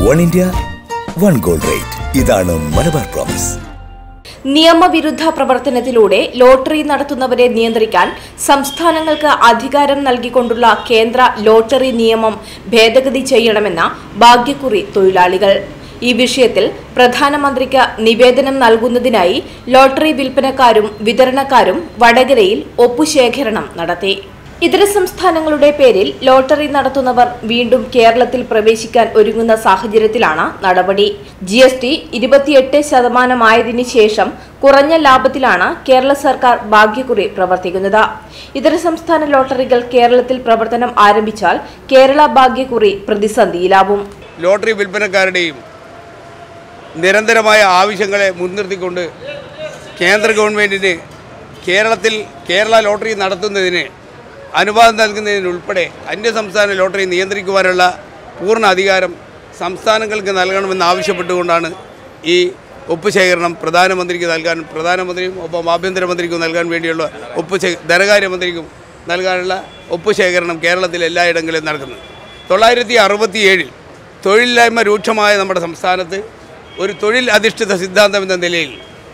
One India one gold rate ഇതാണ് Malabar promise നിയമവിരുദ്ധ പ്രവർത്തനത്തിലൂടെ ലോട്ടറി നടത്തുന്നവരെ നിയന്ത്രിക്കാൻ സംസ്ഥാനങ്ങൾക്ക് അധികാരം നൽകിക്കൊണ്ടുള്ള കേന്ദ്ര ലോട്ടറി നിയമം ഭേദഗതി ചെയ്യണമെന്ന ഭാഗ്യക്കുറി തൊഴിലാളികൾ ഈ വിഷയത്തിൽ പ്രധാനമന്ത്രിക്ക് നിവേദനം നൽകുന്നതിനായി ലോട്ടറി വിൽപ്പനക്കാരും വിതരണക്കാരും വടകരയിൽ ഒപ്പുശേഖരണം നടത്തി ഇതര സംസ്ഥാനങ്ങളുടെ പേരിൽ ലോട്ടറി നടത്തുന്നവർ വീണ്ടും കേരളത്തിൽ പ്രവേശിക്കാൻ ഒരുങ്ങുന്ന സാഹചര്യത്തിലാണ് നടപടി ജി എസ് ടി ഇരുപത്തിയെട്ട് ശതമാനമായതിനു ശേഷം കുറഞ്ഞ ലാഭത്തിലാണ് കേരള സർക്കാർ ഭാഗ്യക്കുറി പ്രവർത്തിക്കുന്നത് ഇതര സംസ്ഥാന ലോട്ടറികൾ കേരളത്തിൽ പ്രവർത്തനം ആരംഭിച്ചാൽ കേരള ഭാഗ്യക്കുറി പ്രതിസന്ധിയിലാവും ലോട്ടറി വിൽപ്പനക്കാരുടെയും നിരന്തരമായ ആവശ്യങ്ങളെ മുൻനിർത്തിക്കൊണ്ട് കേന്ദ്ര ഗവൺമെൻറ്റിന് കേരളത്തിൽ കേരള ലോട്ടറി നടത്തുന്നതിന് അനുവാദം നൽകുന്നതിനുൾപ്പെടെ അന്യസംസ്ഥാന ലോട്ടറി നിയന്ത്രിക്കുവാനുള്ള പൂർണ്ണ അധികാരം സംസ്ഥാനങ്ങൾക്ക് നൽകണമെന്ന് ആവശ്യപ്പെട്ടുകൊണ്ടാണ് ഈ ഒപ്പുശേഖരണം പ്രധാനമന്ത്രിക്ക് നൽകാൻ പ്രധാനമന്ത്രിയും ഒപ്പം ആഭ്യന്തരമന്ത്രിക്കും നൽകാൻ വേണ്ടിയുള്ള ഒപ്പ് ശേ- ധനകാര്യമന്ത്രിക്കും നൽകാനുള്ള ഒപ്പുശേഖരണം കേരളത്തിൽ എല്ലായിടങ്ങളിലും നടക്കുന്നത് തൊള്ളായിരത്തി അറുപത്തിയേഴിൽ തൊഴിലില്ലായ്മ രൂക്ഷമായ നമ്മുടെ സംസ്ഥാനത്ത് ഒരു തൊഴിൽ അധിഷ്ഠിത സിദ്ധാന്തം എന്ന നിലയിൽ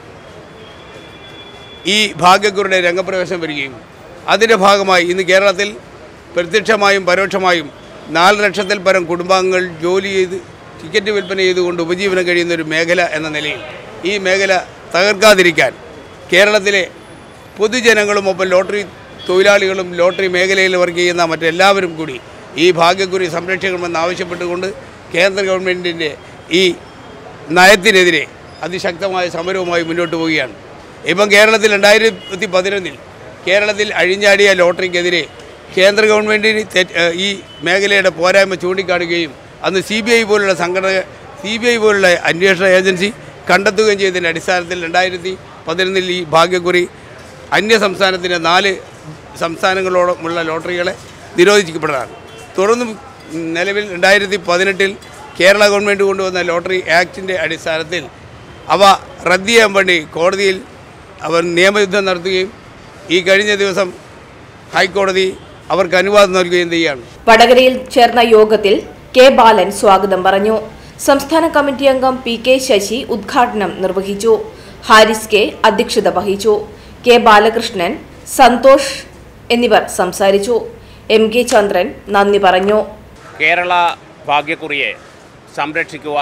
ഈ ഭാഗ്യക്കുരുടെ രംഗപ്രവേശം വരികയും അതിൻ്റെ ഭാഗമായി ഇന്ന് കേരളത്തിൽ പ്രത്യക്ഷമായും പരോക്ഷമായും നാല് ലക്ഷത്തിൽ പരം കുടുംബാംഗങ്ങൾ ജോലി ചെയ്ത് ടിക്കറ്റ് വിൽപ്പന ചെയ്തുകൊണ്ട് ഉപജീവനം കഴിയുന്ന ഒരു മേഖല എന്ന നിലയിൽ ഈ മേഖല തകർക്കാതിരിക്കാൻ കേരളത്തിലെ പൊതുജനങ്ങളും ഒപ്പം ലോട്ടറി തൊഴിലാളികളും ലോട്ടറി മേഖലയിൽ വർക്ക് ചെയ്യുന്ന മറ്റെല്ലാവരും കൂടി ഈ ഭാഗ്യക്കുറി സംരക്ഷിക്കണമെന്ന് ആവശ്യപ്പെട്ടുകൊണ്ട് കേന്ദ്ര ഗവൺമെൻറ്റിൻ്റെ ഈ നയത്തിനെതിരെ അതിശക്തമായ സമരവുമായി മുന്നോട്ട് പോവുകയാണ് ഇപ്പം കേരളത്തിൽ രണ്ടായിരത്തി പതിനൊന്നിൽ കേരളത്തിൽ അഴിഞ്ഞാടിയ ലോട്ടറിക്കെതിരെ കേന്ദ്ര ഗവൺമെൻറ്റിന് തെറ്റ് ഏഹ് ഈ മേഖലയുടെ പോരായ്മ ചൂണ്ടിക്കാണുകയും അന്ന് സി ബി ഐ പോലുള്ള സംഘടന സി ബി ഐ പോലുള്ള അന്വേഷണ ഏജൻസി കണ്ടെത്തുകയും ചെയ്തതിൻ്റെ അടിസ്ഥാനത്തിൽ രണ്ടായിരത്തി പതിനൊന്നിൽ ഈ ഭാഗ്യക്കുറി അന്യ സംസ്ഥാനത്തിൻ്റെ നാല് സംസ്ഥാനങ്ങളോടമുള്ള ലോട്ടറികളെ നിരോധിക്കപ്പെട്ടതാണ് തുടർന്നും നിലവിൽ രണ്ടായിരത്തി പതിനെട്ടിൽ കേരള ഗവൺമെൻറ് കൊണ്ടുവന്ന ലോട്ടറി ആക്ടിൻ്റെ അടിസ്ഥാനത്തിൽ അവ റദ്ദ് ചെയ്യാൻ വേണ്ടി കോടതിയിൽ അവർ നിയമയുദ്ധം നടത്തുകയും ഈ കഴിഞ്ഞ ദിവസം ഹൈക്കോടതി അവർക്ക് അനുവാദം നൽകുകയും ചെയ്യുകയാണ് വടകരയിൽ ചേർന്ന യോഗത്തിൽ കെ ബാലൻ സ്വാഗതം പറഞ്ഞു സംസ്ഥാന കമ്മിറ്റി അംഗം പി കെ ശശി ഉദ്ഘാടനം നിർവഹിച്ചു ഹാരിസ് കെ അധ്യക്ഷത വഹിച്ചു കെ ബാലകൃഷ്ണൻ സന്തോഷ് എന്നിവർ സംസാരിച്ചു എം കെ ചന്ദ്രൻ നന്ദി പറഞ്ഞു കേരള ഭാഗ്യക്കുറിയെ സംരക്ഷിക്കുക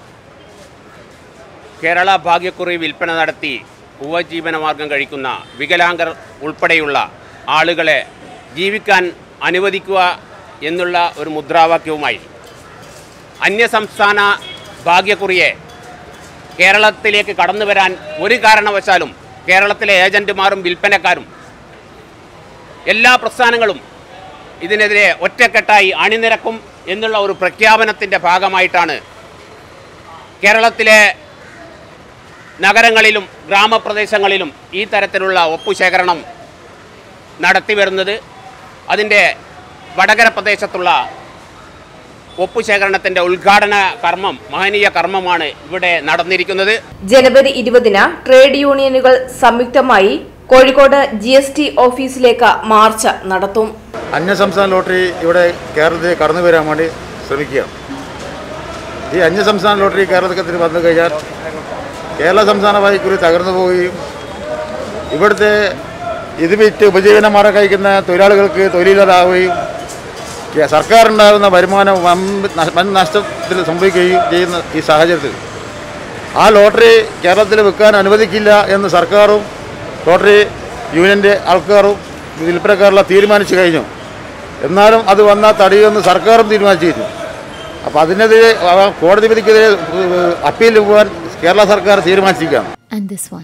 കേരള ഭാഗ്യക്കുറി വിൽപ്പന നടത്തി ഉപജീവനമാർഗം കഴിക്കുന്ന വികലാംഗർ ഉൾപ്പെടെയുള്ള ആളുകളെ ജീവിക്കാൻ അനുവദിക്കുക എന്നുള്ള ഒരു മുദ്രാവാക്യവുമായി അന്യസംസ്ഥാന ഭാഗ്യക്കുറിയെ കേരളത്തിലേക്ക് കടന്നു വരാൻ ഒരു കാരണവശാലും കേരളത്തിലെ ഏജന്റുമാരും വിൽപ്പനക്കാരും എല്ലാ പ്രസ്ഥാനങ്ങളും ഇതിനെതിരെ ഒറ്റക്കെട്ടായി അണിനിരക്കും എന്നുള്ള ഒരു പ്രഖ്യാപനത്തിൻ്റെ ഭാഗമായിട്ടാണ് കേരളത്തിലെ നഗരങ്ങളിലും ഗ്രാമപ്രദേശങ്ങളിലും ഈ തരത്തിലുള്ള ഒപ്പുശേഖരണം നടത്തി വരുന്നത് അതിൻ്റെ വടകര പ്രദേശത്തുള്ള ഒപ്പുശേഖരണത്തിൻ്റെ ഉദ്ഘാടന കർമ്മം മഹനീയ കർമ്മമാണ് ഇവിടെ നടന്നിരിക്കുന്നത് ജനുവരി ഇരുപതിന് ട്രേഡ് യൂണിയനുകൾ സംയുക്തമായി കോഴിക്കോട് ജി എസ് ടി ഓഫീസിലേക്ക് മാർച്ച് നടത്തും അന്യസംസ്ഥാന ലോട്ടറി ഇവിടെ കേരളത്തിൽ കടന്നു വരാൻ വേണ്ടി ശ്രമിക്കുകയാണ് ഈ അന്യസംസ്ഥാന ലോട്ടറി കേരളത്തിൽ വന്നു കഴിഞ്ഞാൽ കേരള സംസ്ഥാന വായിക്കുറി തകർന്നു പോവുകയും ഇവിടുത്തെ ഇത് വിറ്റ് ഉപജീവനമാർഗം കഴിക്കുന്ന തൊഴിലാളികൾക്ക് തൊഴിലില്ലാതാവുകയും കേ- സർക്കാരുണ്ടാകുന്ന വരുമാനം വൻ നഷ്- വൻ നഷ്ടത്തിൽ സംഭവിക്കുകയും ചെയ്യുന്ന ഈ സാഹചര്യത്തിൽ ആ ലോട്ടറി കേരളത്തിൽ വിൽക്കാൻ അനുവദിക്കില്ല എന്ന് സർക്കാരും ലോട്ടറി യൂണിയൻ്റെ ആൾക്കാരും വിൽപ്പനക്കാരെല്ലാം തീരുമാനിച്ചു കഴിഞ്ഞു എന്നാലും അത് വന്നാൽ തടയുമെന്ന് സർക്കാരും തീരുമാനിച്ചിരുന്നു അപ്പോൾ അതിനെതിരെ ആ കോടതി വിധിക്കെതിരെ ഏഹ്, അപ്പീൽ പോകാൻ കേരള സർക്കാർ തീരുമാനിച്ചിരിക്കുകയാണ് and this one.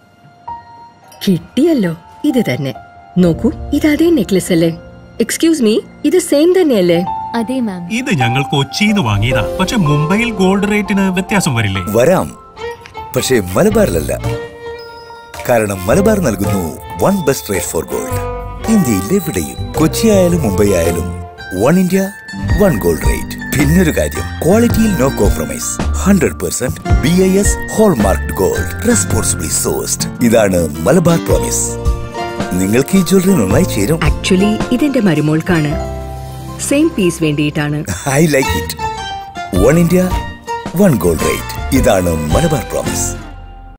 കിട്ടിയല്ലോ ഇത് തന്നെ നോക്കൂ ഇത് അതേ നെക്ലസ് അല്ലേ എക്സ്ക്യൂസ് മീ ഇത് സെയിം തന്നെയല്ലേ അതെ മാം ഇത് ഞങ്ങൾ കൊച്ചിന്ന് വാങ്ങിയതാ പക്ഷെ മുംബൈയിൽ ഗോൾഡ് റേറ്റിന് വ്യത്യാസം വരില്ലേ വരാം പക്ഷേ മലബാറിലല്ല കാരണം മലബാർ നൽകുന്നു one best rate for gold ഇന്ത്യയിൽ എവിടെയും കൊച്ചി ആയാലും മുംബൈ ആയാലും one India one gold rate പിന്നൊരു കാര്യം ക്വാളിറ്റിയിൽ no compromise hundred percent B I S hallmark gold responsibly sourced ഇതാണ് മലബാർ പ്രോമിസ് നിങ്ങൾക്ക് ഈ ജ്വല്ലറി നന്നായി ചേരും ആക്ച്വലി ഇതെന്റെ മരുമോൾക്കാണ് സെയിം പീസ് വേണ്ടിയിട്ടാണ് I like it one India one gold rate ഇതാണ് മലബാർ പ്രോമിസ്